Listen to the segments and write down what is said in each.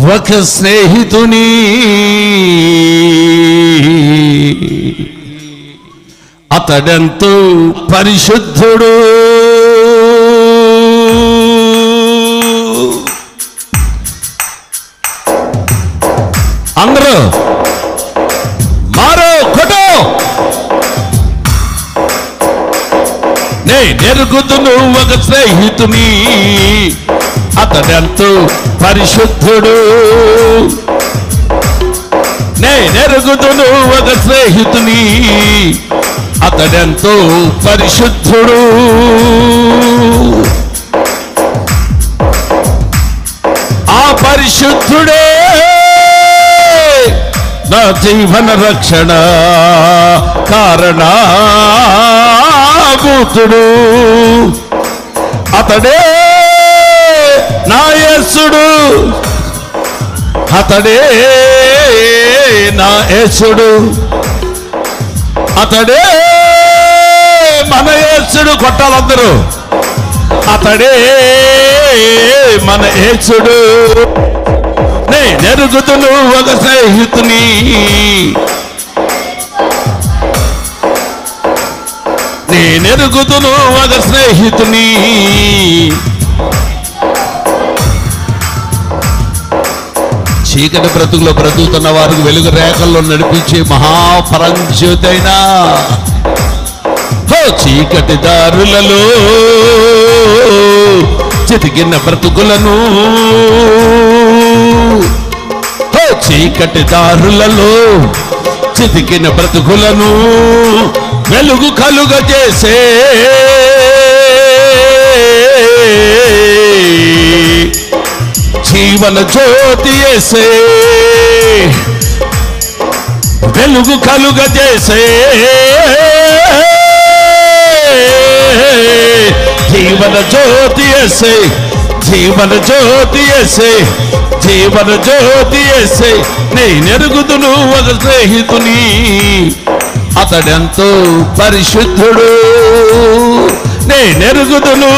ఒక స్నేహితుని అతడెంతో పరిశుద్ధుడు అందరూ మారో కొట్టో నే నెరుగుదును ఒక స్నేహితుని అతడెంతో పరిశుద్ధుడు నే నెరుగుదును ఒక స్నేహితుని అతడెంతో పరిశుద్ధుడు ఆ పరిశుద్ధుడే నా జీవన రక్షణ కారణభూతుడు అతడే నా యేసుడు అతడే నా యేసుడు అతడే మన యేసుడు కొట్టాలందరూ అతడే మన యేసుడు నే నెరుగుతును ఒక స్నేహితుని నే నెరుగుతును ఒక స్నేహితుని చీకటి బ్రతుకులో బ్రతుకుతున్న వారికి వెలుగు రేఖల్లో నడిపించే మహాపరంజ్యోతైనా హో చీకటి దారులలో చితికిన బ్రతుకులను హో చీకటి దారులలో చితికిన బ్రతుకులను వెలుగు కలుగ చేసే జీవన జ్యోతి వేసే వెలుగు కలుగ చేసే జీవన జ్యోతి వేసే జీవన జ్యోతి వేసే జీవన జ్యోతి వేసే నేనెరుగుదును ఒక స్నేహితుని అతడెంతో పరిశుద్ధుడు నేనెరుగుదును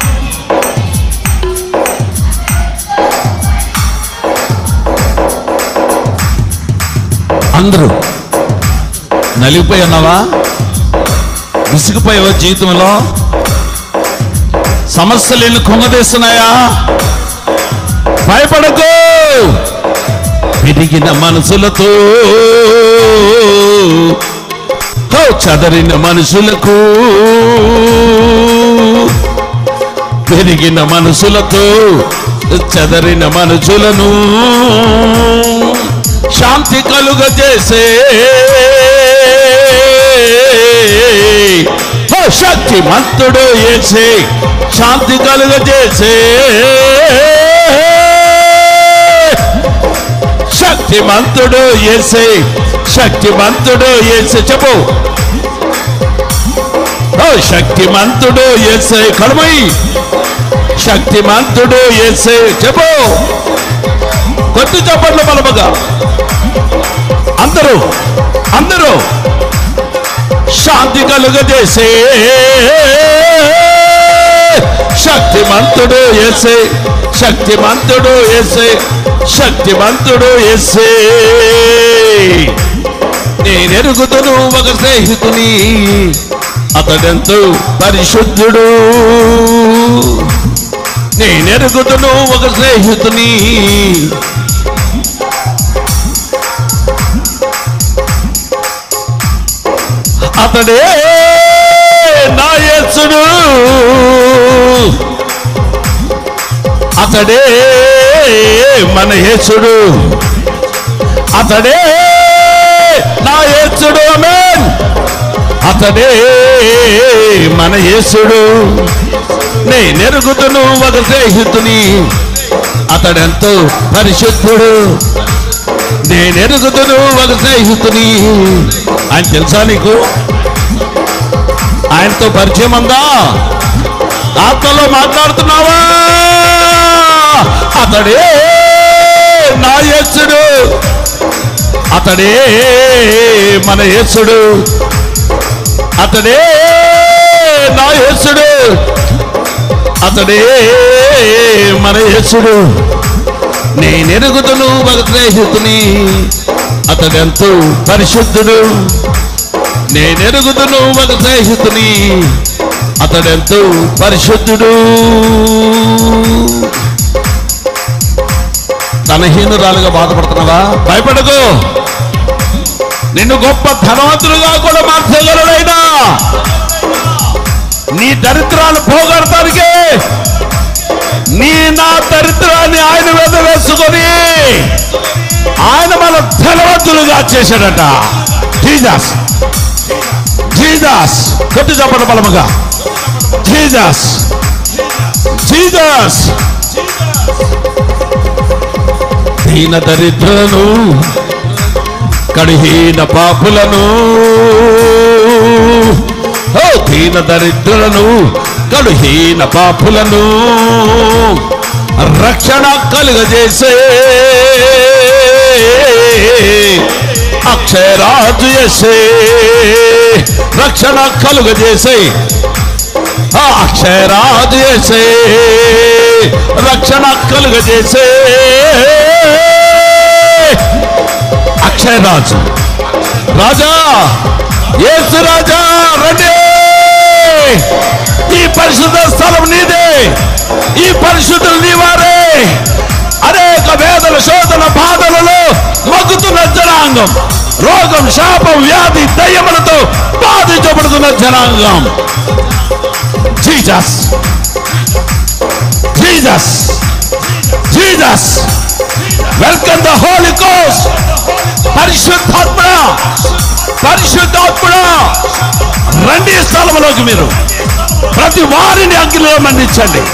అందరూ నలిగిపోయి ఉన్నావా విసిగిపోయావా జీవితంలో సమస్యలు ఎన్ని కుంగదీస్తున్నాయా భయపడకు పెరిగిన మనసులతో హో, చదరిన మనుషులకు పెరిగిన మనసులతో చదరిన మనుషులను శాంతి కలుగజేసే ఓ శక్తి మంతుడు ఏసే శాంతి కలుగజేసే శక్తిమంతుడు ఏసే శక్తిమంతుడు ఏసే చెప్పు ఓ శక్తిమంతుడు ఏసే కడుమై శక్తిమంతుడు ఏసే చెప్పు కొద్ది చప్పట్లు బలముగా అందరూ అందరూ శాంతి కలుగజేసే శక్తిమంతుడు ఎసే శక్తిమంతుడు ఎసే శక్తిమంతుడు ఎసే నేనెరుగుతును ఒక స్నేహితుని అతడెంతో పరిశుద్ధుడు నేనెరుగుతును ఒక స్నేహితుని అతడే నా యేసుడు అతడే మన యేసుడు అతడే నా యేసుడు ఆమేన్ అతడే మన యేసుడు నేనెరుగుతును ఒక స్నేహితుని అతడెంతో పరిశుద్ధుడు నేనెరుగుతును ఒక స్నేహితుని ఆయన తెలుసా నీకు ఆయనతో పరిచయం ఉందా ఆత్మలో మాట్లాడుతున్నావా అతడే నా యేసుడు అతడే మన యేసుడు అతడే నా యేసుడు అతడే మన యేసుడు నేనెరుగుదును ఒక స్నేహితుని అతడెంతో పరిశుద్ధుడు నేనెరుగుదును ఒక స్నేహితుని అతడెంతో పరిశుద్ధుడు ధనహీనురాలుగా బాధపడుతున్నావా భయపడకు నిన్ను గొప్ప ధనవంతులుగా కూడా మార్చగలడైనా నీ దరిద్రాలు పోగొడతానికి నీ నా దరిద్రాన్ని ఆయన మీద వేసుకొని ఆయన మన ధనవంతులుగా చేశాడట జీజాస్ జీజాస్ కొట్టి చెప్పడం బలముగా జీజాస్ జీజాస్ దీన దరిద్రులను కడిహీన పాపులను ఓ దీన దరిద్రులను కడుహీన పాపులను రక్షణ కలుగజేసే అక్షయరాజు యసే రక్షణ కలుగజేసే ఆ అక్షయరాజు యసే రక్షణ కలుగజేసే అక్షయరాజు రాజా యేసు రాజా రండి ఈ పరిశుద్ధ స్థలం నీదే ఈ పరిశుద్ధులు నీవారే అనేక వేదన శోధన బాధలలో మగ్గుతున్న జనాంగం రోగం శాపం వ్యాధి దయ్యములతో బాధించబడుతున్న జనాంగం Jesus Jesus Jesus welcome the holy ghost పరిశుద్ధాత్మ పరిశుద్ధాత్మ రండి ఈ స్థలంలోకి మీరు ప్రతి వారిని అగ్నిలో మండించండి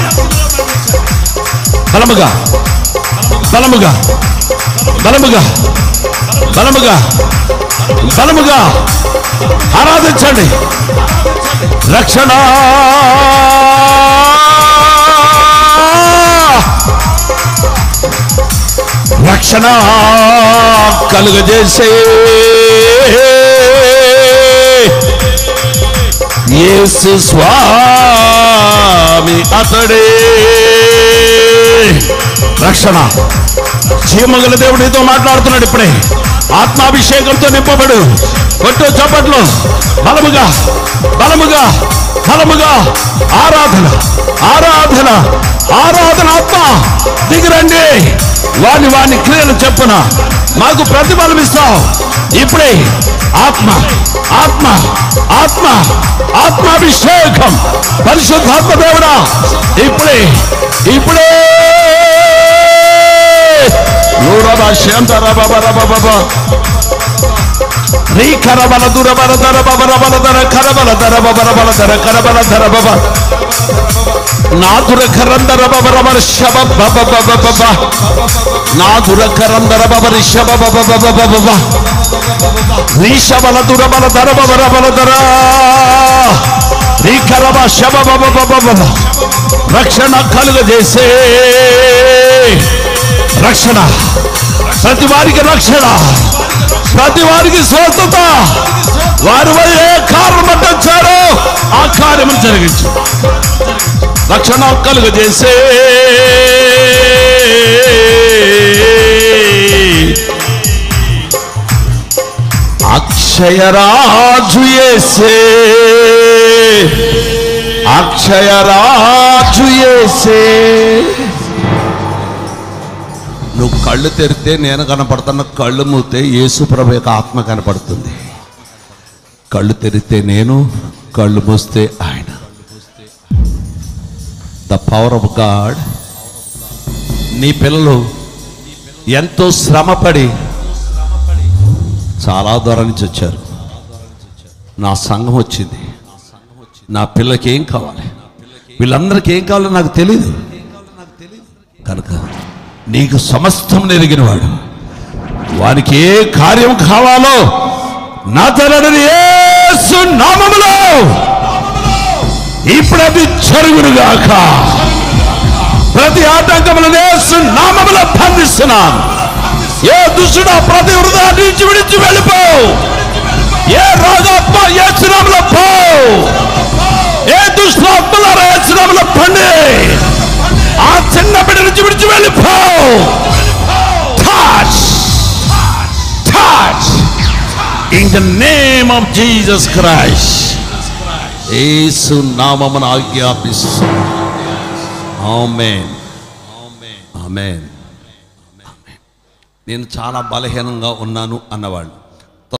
బలముగా బలముగా బలముగా బలముగా బలముగా ఆరాధించండి రక్షణ రక్షణ కలుగజేసే యేసు స్వామి అతడే రక్షణ జీవమగల దేవుడు నీతో మాట్లాడుతున్నాడు ఇప్పుడే ఆత్మాభిషేకంతో నింపబడు కొట్టు చప్పట్లు బలముగా బలముగా బలముగా ఆరాధన ఆరాధన ఆరాధన ఆత్మ దిగిరండి వాని వాని క్రియలు చెప్పున మాకు ప్రతిఫలం ఇస్తావు ఇప్పుడే ఆత్మ ఆత్మ ఆత్మ ఆత్మాభిషేకం పరిశుద్ధాత్మ దేవుడా ఇప్పుడే ఇప్పుడే యూరబా శాంతర బబ రబ బబ రీ కరబల దురబల దర బబర బల దర కరబల దర బబర బల దర కరబల దర బబ నాదుర కరందర బబర బర శబ బబ బబ బబ నాదుర కరందర బబర శబ బబ బబ బబ బబ రీషబల దురబల దర బబర బల దర రీ కరబ శబ బబ బబ బబ రక్షణ కలుగజేసే రక్షణ ప్రతి వారికి రక్షణ ప్రతి వారికి స్వస్థత వారి వారు ఏ కార్యం పట్టొచ్చారో ఆ కార్యము జరిగించు రక్షణ కలుగజేసే అక్షయరాజు ఏసే అక్షయరాజు ఏసే నువ్వు కళ్ళు తెరితే నేను కనపడుతున్న కళ్ళు మూతే యేసు ప్రభు యొక్క ఆత్మ కనపడుతుంది కళ్ళు తెరితే నేను కళ్ళు మూస్తే ఆయన ద పవర్ ఆఫ్ గాడ్ నీ పిల్లలు ఎంతో శ్రమపడి చాలా దూరం నుంచి వచ్చారు నా సంఘం వచ్చింది నా పిల్లకి ఏం కావాలి వీళ్ళందరికీ ఏం కావాలో నాకు తెలియదు కనుక నీకు సమస్తం నెరిగినవాడు వానికి ఏ కార్యం కావాలో నా తలని యేసు నామములో ఇప్పుడు అది జరుగునుగాక ప్రతి ఆటంకములను యేసు నామములో బంధిస్తున్నాను ఏ దుష్టుడు ప్రతి హృదయాన్ని నుంచి విడిచి వెళ్ళిపో ఏ రాజాత్మ యేసునామలో పో ఏ దుష్టాత్మల యేసునామలో పండి ఆ చిన్న బిడ్డ నుంచి విడిచి వెళ్ళిపో in the name of Jesus Christ యేసు నామమున ఆజ్ఞాపిస్తు ఆమేన్ ఆమేన్ నేను చాలా బలహీనంగా ఉన్నాను అన్నవాళ్ళు